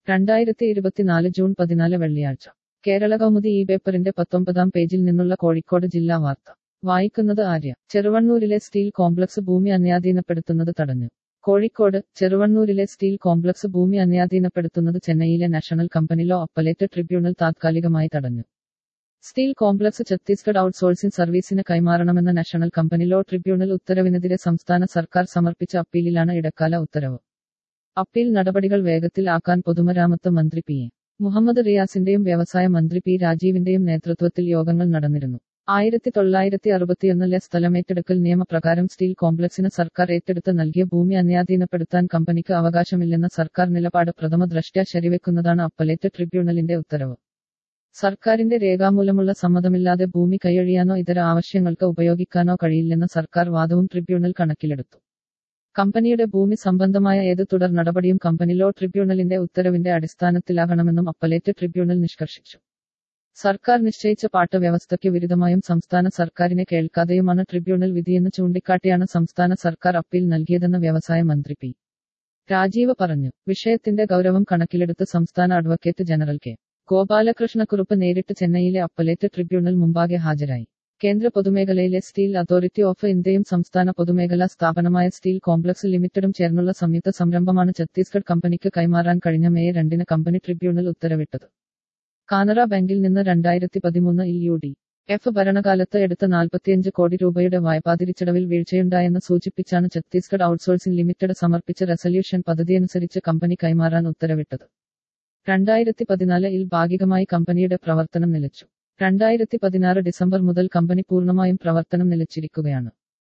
രണ്ടായിരത്തി ഇരുപത്തിനാല് ജൂൺ പതിനാല് വെള്ളിയാഴ്ച കേരള കൗമുദി ഈ പേപ്പറിന്റെ പത്തൊമ്പതാം പേജിൽ നിന്നുള്ള കോഴിക്കോട് ജില്ലാ വാർത്ത വായിക്കുന്നത് ആര്യ ചെറുവണ്ണൂരിലെ സ്റ്റീൽ കോംപ്ലക്സ് ഭൂമി അന്യാധീനപ്പെടുത്തുന്നത് തടഞ്ഞു കോഴിക്കോട് ചെറുവണ്ണൂരിലെ സ്റ്റീൽ കോംപ്ലക്സ് ഭൂമി അന്യാധീനപ്പെടുത്തുന്നത് ചെന്നൈയിലെ national company law appellate tribunal താത്കാലികമായി തടഞ്ഞു സ്റ്റീൽ കോംപ്ലക്സ് ഛത്തീസ്ഗഡ് ഔട്ട്സോഴ്സിംഗ് സർവീസിന് കൈമാറണമെന്ന നാഷണൽ കമ്പനി ലോ ട്രിബ്യൂണൽ ഉത്തരവിനെതിരെ സംസ്ഥാന സർക്കാർ സമർപ്പിച്ച അപ്പീലിലാണ് ഇടക്കാല ഉത്തരവ് അപ്പീൽ നടപടികൾ വേഗത്തിൽ ആക്കാൻ പൊതുമരാമത്ത് മന്ത്രി പി എ മുഹമ്മദ് റിയാസിന്റെയും വ്യവസായ മന്ത്രി പി രാജീവിന്റെയും നേതൃത്വത്തിൽ യോഗങ്ങൾ നടന്നിരുന്നു ആയിരത്തി തൊള്ളായിരത്തി അറുപത്തിയൊന്നിലെ സ്ഥലമേറ്റെടുക്കൽ നിയമപ്രകാരം സ്റ്റീൽ കോംപ്ലക്സിന് സർക്കാർ ഏറ്റെടുത്ത് നൽകിയ ഭൂമി അന്യാധീനപ്പെടുത്താൻ കമ്പനിക്ക് അവകാശമില്ലെന്ന സർക്കാർ നിലപാട് പ്രഥമ ദ്രഷ്ട്യാ ശരിവെക്കുന്നതാണ് അപ്പലേറ്റ് ട്രിബ്യൂണലിന്റെ ഉത്തരവ് സർക്കാരിന്റെ രേഖാമൂലമുള്ള സമ്മതമില്ലാതെ ഭൂമി കൈയൊഴിയാനോ ഇതര ആവശ്യങ്ങൾക്ക് ഉപയോഗിക്കാനോ കഴിയില്ലെന്ന സർക്കാർ വാദവും ട്രിബ്യൂണൽ കണക്കിലെടുത്തു കമ്പനിയുടെ ഭൂമി സംബന്ധമായ ഏത് തുടർ നടപടിയും കമ്പനി ലോ ട്രിബ്യൂണലിന്റെ ഉത്തരവിന്റെ അടിസ്ഥാനത്തിലാകണമെന്നും അപ്പലേറ്റ് ട്രിബ്യൂണൽ നിഷ്കർഷിച്ചു സർക്കാർ നിശ്ചയിച്ച പാട്ട് വ്യവസ്ഥയ്ക്ക് വിരുദ്ധമായും സംസ്ഥാന സർക്കാരിനെ കേൾക്കാതെയുമാണ് ട്രിബ്യൂണൽ വിധിയെന്ന് ചൂണ്ടിക്കാട്ടിയാണ് സംസ്ഥാന സർക്കാർ അപ്പീൽ നൽകിയതെന്ന് വ്യവസായ മന്ത്രി പി രാജീവ് പറഞ്ഞു വിഷയത്തിന്റെ ഗൗരവം കണക്കിലെടുത്ത് സംസ്ഥാന അഡ്വക്കേറ്റ് ജനറൽ കെ ഗോപാലകൃഷ്ണക്കുറുപ്പ് നേരിട്ട് ചെന്നൈയിലെ അപ്പലേറ്റ് ട്രിബ്യൂണൽ മുമ്പാകെ ഹാജരായി കേന്ദ്ര പൊതുമേഖലയിലെ സ്റ്റീൽ അതോറിറ്റി ഓഫ് ഇന്ത്യയും സംസ്ഥാന പൊതുമേഖലാ സ്ഥാപനമായ സ്റ്റീൽ കോംപ്ലക്സ് ലിമിറ്റഡും ചേർന്നുള്ള സംയുക്ത സംരംഭമാണ് ഛത്തീസ്ഗഡ് കമ്പനിക്ക് കൈമാറാൻ കഴിഞ്ഞ മെയ് രണ്ടിന് കമ്പനി ട്രിബ്യൂണൽ ഉത്തരവിട്ടത് കാനറ ബാങ്കിൽ നിന്ന് രണ്ടായിരത്തി പതിമൂന്നിൽ യു ഡി എഫ് ഭരണകാലത്ത് എടുത്ത നാൽപ്പത്തിയഞ്ച് കോടി രൂപയുടെ വായ്പാതിരിച്ചടവിൽ വീഴ്ചയുണ്ടായെന്ന് സൂചിപ്പിച്ചാണ് ഛത്തീസ്ഗഡ് ഔട്ട്സോഴ്സിംഗ് ലിമിറ്റഡ് സമർപ്പിച്ച റെസല്യൂഷൻ പദ്ധതിയനുസരിച്ച് കമ്പനി കൈമാറാൻ ഉത്തരവിട്ടത് രണ്ടായിരത്തി പതിനാലിൽ ഭാഗികമായി കമ്പനിയുടെ പ്രവർത്തനം നിലച്ചു രണ്ടായിരത്തി പതിനാറ് ഡിസംബർ മുതൽ കമ്പനി പൂർണ്ണമായും പ്രവർത്തനം നിലച്ചിരിക്കുകയാണ്